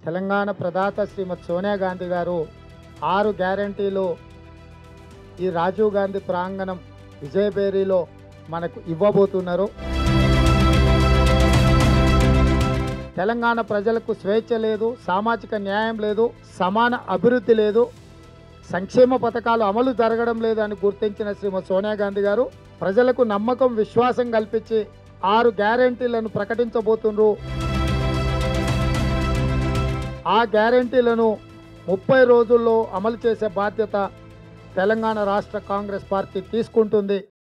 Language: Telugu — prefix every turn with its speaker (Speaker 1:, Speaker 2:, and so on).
Speaker 1: తెలంగాణ ప్రదాత శ్రీమతి సోనియా గాంధీ గారు ఆరు గ్యారంటీలు ఈ రాజీవ్ గాంధీ ప్రాంగణం విజయబేరిలో మనకు ఇవ్వబోతున్నారు తెలంగాణ ప్రజలకు స్వేచ్ఛ లేదు సామాజిక న్యాయం లేదు సమాన అభివృద్ధి లేదు సంక్షేమ పథకాలు అమలు జరగడం లేదు అని గుర్తించిన శ్రీమతి సోనియా గాంధీ గారు ప్రజలకు నమ్మకం విశ్వాసం కల్పించి ఆరు గ్యారంటీలను ప్రకటించబోతున్నారు ఆ గ్యారంటీలను ముప్పై రోజుల్లో అమలు చేసే బాధ్యత తెలంగాణ రాష్ట్ర కాంగ్రెస్ పార్టీ తీసుకుంటుంది